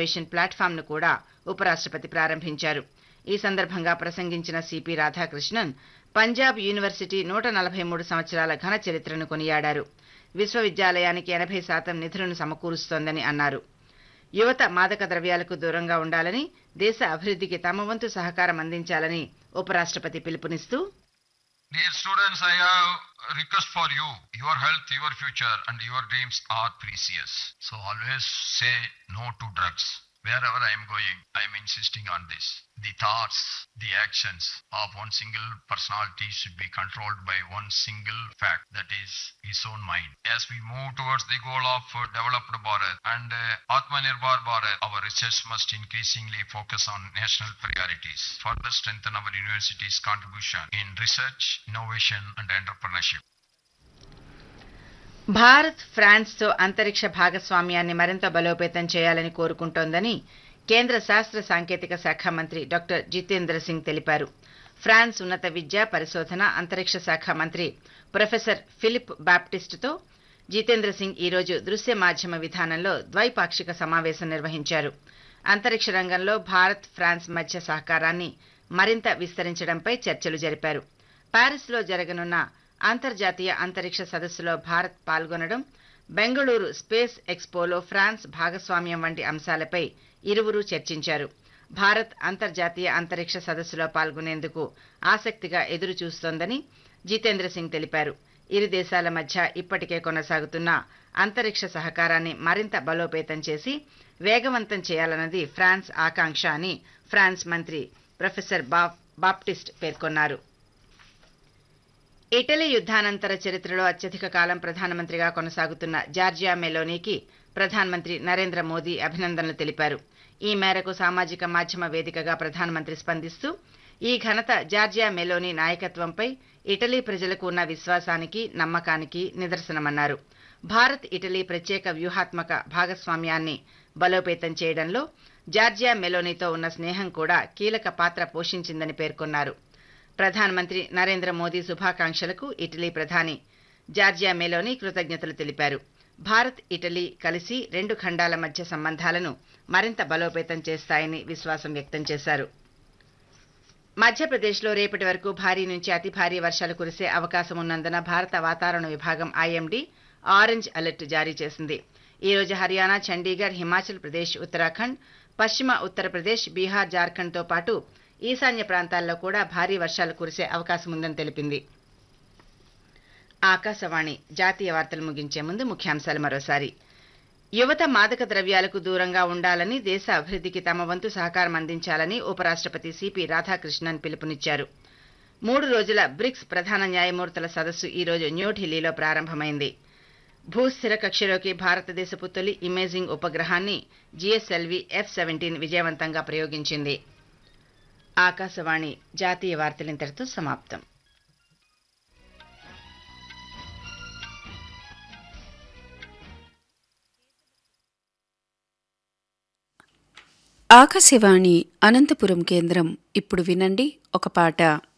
Innovation ప్లాట్ఫామ్ను కూడా ఉపరాష్ట్రపతి ప్రారంభించారు ఈ సందర్భంగా ప్రసంగించిన సిపి రాధాకృష్ణన్ పంజాబ్ యూనివర్సిటీ నూట నలభై మూడు సంవత్సరాల ఘన చరిత్రను కొనియాడారు విశ్వవిద్యాలయానికి ఎనభై శాతం నిధులను సమకూరుస్తోందని అన్నారు యువత మాదక ద్రవ్యాలకు దూరంగా ఉండాలని దేశ అభివృద్ధికి తమ వంతు సహకారం అందించాలని ఉపరాష్ట్రపతి పిలుపునిస్తూ Dear students, I have a request for you. Your health, your future, and your dreams are precious. So always say no to drugs. Wherever I am going, I am insisting on this. The thoughts, the actions of one single personality should be controlled by one single fact, that is his own mind. As we move towards the goal of uh, developed Bharat and uh, Atmanirbhar Bharat, our research must increasingly focus on national priorities, further strengthen our universities' contribution in research, innovation, and entrepreneurship. Bharat ఫ్రాన్స్తో అంతరిక్ష భాగస్వామ్యాన్ని మరింత బలోపేతం చేయాలని కోరుకుంటోందని కేంద్ర శాస్త్ర సాంకేతిక శాఖ మంత్రి డాక్టర్ జితేంద్ర సింగ్ తెలిపారు ఫ్రాన్స్ ఉన్నత విద్య పరిశోధన అంతరిక్ష శాఖ మంత్రి ప్రొఫెసర్ ఫిలిప్ బాప్టిస్ట్తో జితేంద్ర సింగ్ ఈరోజు దృశ్య మాధ్యమ విధానంలో ద్వైపాక్షిక సమావేశం నిర్వహించారు అంతరిక్ష రంగంలో భారత్ ఫ్రాన్స్ మధ్య సహకారాన్ని మరింత విస్తరించడంపై చర్చలు జరిపారు ప్యారిస్లో జరగనున్న అంతర్జాతీయ అంతరిక్ష సదస్సులో భారత్ పాల్గొనడం బెంగళూరు స్పేస్ ఎక్స్పోలో ఫ్రాన్స్ భాగస్వామ్యం వంటి అంశాలపై ఇరువురు చర్చించారు భారత్ అంతర్జాతీయ అంతరిక్ష సదస్సులో పాల్గొనేందుకు ఆసక్తిగా ఎదురు చూస్తోందని జితేంద్ర సింగ్ తెలిపారు ఇరు దేశాల మధ్య ఇప్పటికే కొనసాగుతున్న అంతరిక్ష సహకారాన్ని మరింత బలోపేతం చేసి వేగవంతం చేయాలన్నది ఫ్రాన్స్ ఆకాంక్ష అని ఫ్రాన్స్ మంత్రి ప్రొఫెసర్ బాప్టిస్ట్ పేర్కొన్నారు ఇటలీ యుద్ధానంతర చరిత్రలో అత్యధిక కాలం ప్రధానమంత్రిగా కొనసాగుతున్న జార్జియా మెలోనీకి ప్రధానమంత్రి నరేంద్ర మోదీ అభినందనలు తెలిపారు ఈ మేరకు సామాజిక మాధ్యమ వేదికగా ప్రధానమంత్రి స్పందిస్తూ ఈ ఘనత జార్జియా మెలోనీ నాయకత్వంపై ఇటలీ ప్రజలకు ఉన్న విశ్వాసానికి నమ్మకానికి నిదర్శనమన్నారు భారత్ ఇటలీ ప్రత్యేక వ్యూహాత్మక భాగస్వామ్యాన్ని బలోపేతం చేయడంలో జార్జియా మెలోనీతో ఉన్న స్నేహం కూడా కీలక పాత్ర పోషించిందని పేర్కొన్నారు ప్రధానమంత్రి నరేంద్ర మోదీ శుభాకాంక్షలకు ఇటలీ ప్రధాని జార్జియా మెలోని కృతజ్ఞతలు తెలిపారు భారత్ ఇటలీ కలిసి రెండు ఖండాల మధ్య సంబంధాలను మరింత బలోపేతం చేస్తాయని విశ్వాసం వ్యక్తం చేశారు మధ్యప్రదేశ్లో రేపటి వరకు భారీ నుంచి అతి భారీ వర్షాలు కురిసే అవకాశం ఉన్నందున భారత వాతావరణ విభాగం ఐఎండీ ఆరెంజ్ అలర్ట్ జారీ చేసింది ఈ రోజు హర్యానా చండీగఢ్ హిమాచల్ ప్రదేశ్ ఉత్తరాఖండ్ పశ్చిమ ఉత్తరప్రదేశ్ బీహార్ జార్ఖండ్తో పాటు ఈశాన్య ప్రాంతాల్లో కూడా భారీ వర్షాలు కురిసే అవకాశం ఉందని తెలిపింది ఆకాశవాణి జాతీయ వార్తలు ముగించే ముందు ముఖ్యాంశాలు మరోసారి యువత మాదక ద్రవ్యాలకు దూరంగా ఉండాలని దేశ అభివృద్ధికి తమ వంతు సహకారం అందించాలని ఉపరాష్ట్రపతి సిపి రాధాకృష్ణన్ పిలుపునిచ్చారు మూడు రోజుల బ్రిక్స్ ప్రధాన న్యాయమూర్తుల సదస్సు ఈ రోజు న్యూఢిల్లీలో ప్రారంభమైంది భూస్థిర కక్షలోకి భారతదేశపు తొలి ఇమేజింగ్ ఉపగ్రహాన్ని జిఎస్ఎల్వి ఎఫ్ సెవెంటీన్ విజయవంతంగా ప్రయోగించింది ఆకాశవాణి జాతీయ వార్తలింతటితో సమాప్తం ఆకాశవాణి అనంతపురం కేంద్రం ఇప్పుడు వినండి ఒక పాట